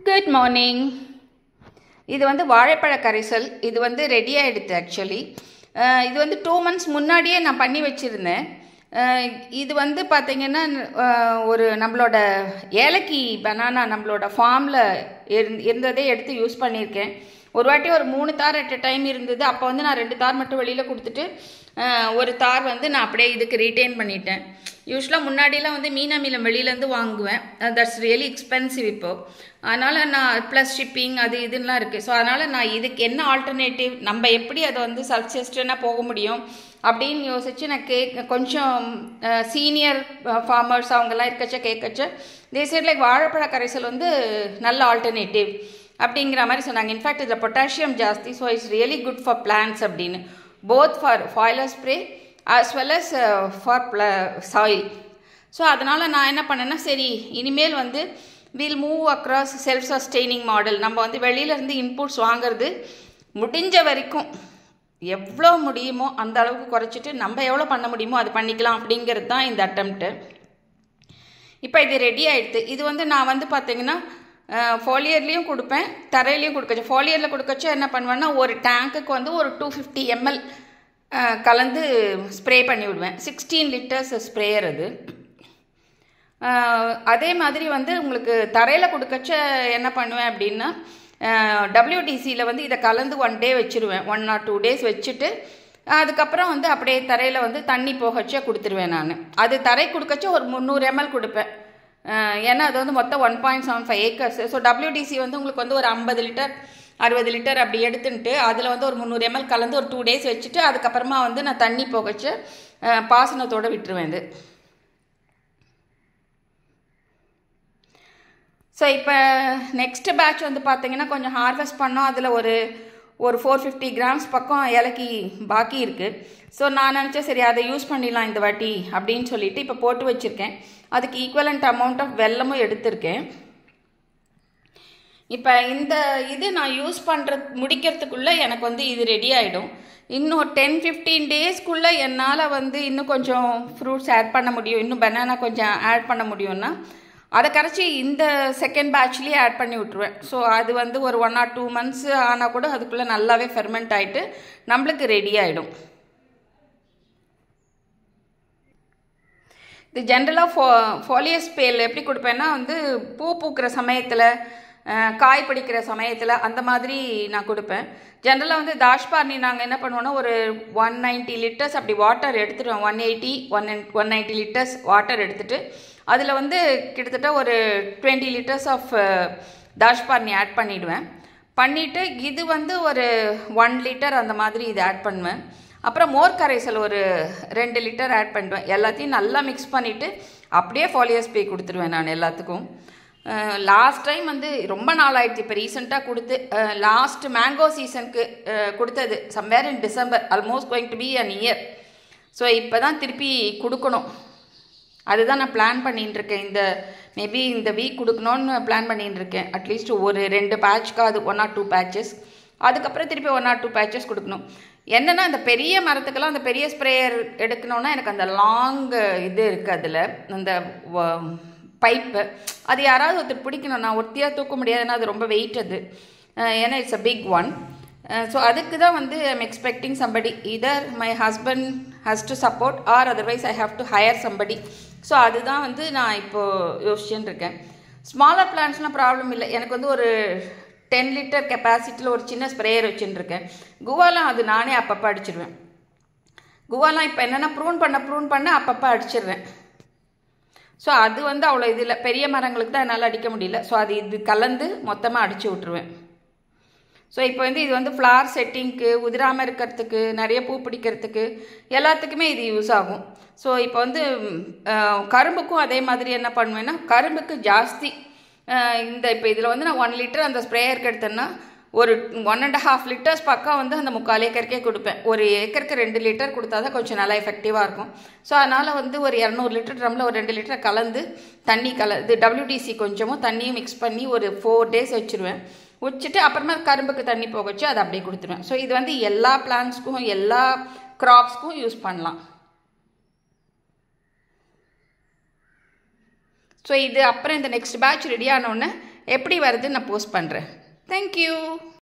good morning இது வந்து வாழைப்பழ கரைசல் இது வந்து ரெடி ஆகிடுது ஆக்சுவலி இது வந்து டூ மந்த்ஸ் முன்னாடியே நான் பண்ணி வச்சுருந்தேன் அஹ் இது வந்து பார்த்திங்கன்னா அஹ் ஒரு நம்மளோட ஏலக்கி பனானா நம்மளோட ஃபார்மில் இருந் இருந்ததே எடுத்து யூஸ் பண்ணியிருக்கேன் ஒரு வாட்டி ஒரு மூணு தார் அட் டைம் இருந்தது அப்போ வந்து நான் ரெண்டு தார் மட்டும் வெளியில் கொடுத்துட்டு அஹ் ஒரு தார் வந்து நான் அப்படியே இதுக்கு ரீட்டைன் பண்ணிட்டேன் யூஸ்வலாக முன்னாடிலாம் வந்து மீனா மீலம் வெளியிலேருந்து வாங்குவேன் தட்ஸ் ரியலி எக்ஸ்பென்சிவ் இப்போது அதனால் நான் ப்ளஸ் ஷிப்பிங் அது இதுலாம் இருக்குது ஸோ அதனால் நான் இதுக்கு என்ன ஆல்டர்னேட்டிவ் நம்ம எப்படி அதை வந்து செல்ஃப் சஸ்டனாக போக முடியும் அப்படின்னு யோசித்து நான் கேக் கொஞ்சம் சீனியர் ஃபார்மர்ஸ் அவங்கெல்லாம் இருக்கச்ச கேட்கச்ச தே சைட் லைக் வாழைப்பழ கரைசல் வந்து நல்ல ஆல்டர்னேட்டிவ் அப்படிங்கிற மாதிரி சொன்னாங்க இன்ஃபேக்ட் இதில் பொட்டாசியம் ஜாஸ்தி so it's really good for plants அப்படின்னு both for foliar spray as well as for ப்ள சாயில் ஸோ அதனால் நான் என்ன பண்ணேன்னா சரி இனிமேல் வந்து will move across self sustaining model நம்ம வந்து வெளியிலேருந்து இன்புட்ஸ் வாங்குறது முடிஞ்ச வரைக்கும் எவ்வளோ முடியுமோ அந்த அளவுக்கு குறைச்சிட்டு நம்ம எவ்வளோ பண்ண முடியுமோ அது பண்ணிக்கலாம் அப்படிங்கிறது தான் இந்த அட்டம்ப்ட்டு இப்போ இது ரெடி ஆகிடுது இது வந்து நான் வந்து பார்த்தீங்கன்னா ஃபோலியர்லேயும் கொடுப்பேன் தரையிலையும் கொடுக்கச்சு ஃபோலியரில் கொடுக்கச்சா என்ன பண்ணுவேன்னா ஒரு டேங்க்குக்கு வந்து ஒரு டூ ஃபிஃப்டி எம்எல் கலந்து ஸ்ப்ரே பண்ணி விடுவேன் சிக்ஸ்டீன் லிட்டர்ஸ் ஸ்ப்ரேயர் அது அதே மாதிரி வந்து உங்களுக்கு தரையில் கொடுக்கச்ச என்ன பண்ணுவேன் அப்படின்னா டபிள்யூடிசியில் வந்து இதை கலந்து ஒன் டே வச்சுருவேன் ஒன் ஆர் டூ டேஸ் வச்சுட்டு அதுக்கப்புறம் வந்து அப்படியே தரையில் வந்து தண்ணி போகச்சே கொடுத்துருவேன் நான் அது தரை கொடுக்கச்ச ஒரு முந்நூறு எம்எல் கொடுப்பேன் ஏன்னா அது வந்து மொத்தம் one point seven five acres so WDC வந்து உங்களுக்கு வந்து ஒரு ஐம்பது லிட்டர் அறுபது லிட்டர் அப்படி எடுத்துன்ட்டு அதில் வந்து ஒரு முந்நூறு எம்எல் கலந்து ஒரு டூ டேஸ் வச்சுட்டு அதுக்கப்புறமா வந்து நான் தண்ணி போகச்சு பாசனத்தோடு விட்டுருவேன் இது ஸோ இப்போ நெக்ஸ்ட் பேட்ச் வந்து பார்த்தீங்கன்னா கொஞ்சம் ஹார்வெஸ்ட் பண்ணோம் அதில் ஒரு ஒரு ஃபோர் ஃபிஃப்டி கிராம்ஸ் பக்கம் இலக்கி பாக்கி இருக்குது ஸோ நான் நினச்சேன் சரி அதை யூஸ் பண்ணிடலாம் இந்த வாட்டி அப்படின்னு சொல்லிட்டு இப்போ போட்டு வச்சுருக்கேன் அதுக்கு ஈக்குவலண்ட் அமௌண்ட் ஆஃப் வெல்லமும் எடுத்திருக்கேன் இப்போ இந்த இது நான் யூஸ் பண்ணுற முடிக்கிறதுக்குள்ளே எனக்கு வந்து இது ரெடி ஆகிடும் இன்னும் டென் ஃபிஃப்டீன் டேஸ்க்குள்ளே என்னால் வந்து இன்னும் கொஞ்சம் ஃப்ரூட்ஸ் ஆட் பண்ண முடியும் இன்னும் பனானா கொஞ்சம் ஆட் பண்ண முடியும்னா அதை கரைச்சி இந்த செகண்ட் பேட்ச்லேயே ஆட் பண்ணி விட்ருவேன் ஸோ அது வந்து ஒரு ஒன் ஆர் டூ மந்த்ஸ் ஆனால் கூட அதுக்குள்ளே நல்லாவே ஃபெர்மெண்ட் ஆகிட்டு நம்மளுக்கு ரெடி ஆகிடும் இது ஜென்ரலாக ஃபோ ஃபோலியஸ் பேல் எப்படி கொடுப்பேன்னா வந்து பூ பூக்கிற சமயத்தில் காய் பிடிக்கிற சமயத்தில் அந்த மாதிரி நான் கொடுப்பேன் ஜென்ரலாக வந்து தாஷ்பார்னி நாங்கள் என்ன பண்ணுவோன்னா ஒரு ஒன் நைன்ட்டி லிட்டர்ஸ் அப்படி வாட்டர் எடுத்துடுவோம் one eighty one one ninety litres water எடுத்துகிட்டு அதில் வந்து கிட்டத்தட்ட ஒரு twenty litres of dashparni add பண்ணிவிடுவேன் பண்ணிவிட்டு இது வந்து ஒரு ஒன் லிட்டர் அந்த மாதிரி இது ஆட் பண்ணுவேன் அப்புறம் மோர் கரைசல் ஒரு ரெண்டு லிட்டர் ஆட் பண்ணுவேன் எல்லாத்தையும் நல்லா மிக்ஸ் பண்ணிவிட்டு அப்படியே ஃபாலியஸ் பே கொடுத்துருவேன் நான் எல்லாத்துக்கும் லாஸ்ட் டைம் வந்து ரொம்ப நாள் ஆயிடுச்சு இப்போ ரீசெண்டாக கொடுத்து லாஸ்ட் மேங்கோ சீசனுக்கு கொடுத்தது somewhere in December almost going to be an year so இப்போ தான் திருப்பி கொடுக்கணும் அதுதான் நான் பிளான் பண்ணிட்டு இருக்கேன் இந்த மேபி இந்த வீக் கொடுக்கணும்னு பிளான் பண்ணிட்டு இருக்கேன் அட்லீஸ்ட் ஒரு ரெண்டு பேட்ச்க்காவது ஒன் ஆர் டூ பேட்சஸ் அதுக்கப்புறம் திருப்பி ஒன் ஆர் டூ பேட்சஸ் கொடுக்கணும் என்னென்னா இந்த பெரிய மரத்துக்கெல்லாம் அந்த பெரிய ஸ்ப்ரேயர் எடுக்கணும்னா எனக்கு அந்த லாங் இது இருக்குது அதில் அந்த பைப்பு அது யாராவது ஒருத்தர் பிடிக்கணும் நான் ஒருத்தியாக தூக்க முடியாதுன்னா அது ரொம்ப வெயிட் அது ஏன்னா it's a big one so அதுக்கு தான் வந்து I'm expecting somebody either my husband has to support or otherwise I have to hire somebody so அதுதான் வந்து நான் இப்போது யோசிச்சுன்னு இருக்கேன் ஸ்மாலர் பிளான்ஸ்லாம் ப்ராப்ளம் இல்லை எனக்கு வந்து ஒரு டென் லிட்டர் கெப்பாசிட்டியில் ஒரு சின்ன ஸ்ப்ரேயர் வச்சுன்னு இருக்கேன் குவாலாம் அது நானே அப்பப்போ அடிச்சிடுவேன் குவாலாம் இப்போ என்னென்னா ப்ரூன் பண்ண ப்ரூன் பண்ண அப்பப்போ அடிச்சிடுறேன் ஸோ அது வந்து அவ்வளோ இது இல்லை பெரிய மரங்களுக்கு தான் என்னால் அடிக்க முடியல ஸோ அது இது கலந்து மொத்தமாக அடித்து விட்ருவேன் ஸோ இப்போ வந்து இது வந்து ஃப்ளார் செட்டிங்க்கு உதிராமல் இருக்கிறதுக்கு நிறைய பூ பிடிக்கிறதுக்கு எல்லாத்துக்குமே இது யூஸ் ஆகும் ஸோ இப்போ வந்து கரும்புக்கும் அதே மாதிரி என்ன பண்ணுவேன்னா கரும்புக்கு ஜாஸ்தி இந்த இப்போ இதில் வந்து நான் ஒன் லிட்டர் அந்த ஸ்ப்ரேயருக்கு எடுத்தேன்னா ஒரு ஒன் அண்ட் ஹாஃப் லிட்டர்ஸ் பக்கம் வந்து அந்த முக்கால் ஏக்கருக்கே கொடுப்பேன் ஒரு ஏக்கருக்கு ரெண்டு லிட்டர் கொடுத்தா தான் கொஞ்சம் நல்லா எஃபெக்டிவாக இருக்கும் ஸோ அதனால் வந்து ஒரு இரநூறு லிட்டர் ட்ரம்மில் ஒரு ரெண்டு லிட்டர் கலந்து தண்ணி கல இது டபிள்யூடிசி கொஞ்சமும் தண்ணியும் மிக்ஸ் பண்ணி ஒரு ஃபோர் டேஸ் வச்சுருவேன் வச்சுட்டு அப்புறமா கரும்புக்கு தண்ணி போக வச்சு அதை அப்படியே கொடுத்துருவேன் ஸோ இது வந்து எல்லா பிளான்ஸ்க்கும் எல்லா க்ராப்ஸ்க்கும் யூஸ் பண்ணலாம் ஸோ இது அப்புறம் இந்த நெக்ஸ்ட் பேட்ச் ரெடி ஆனோடனே எப்படி வருதுன்னு நான் போஸ்ட் பண்ணுறேன் தேங்க்யூ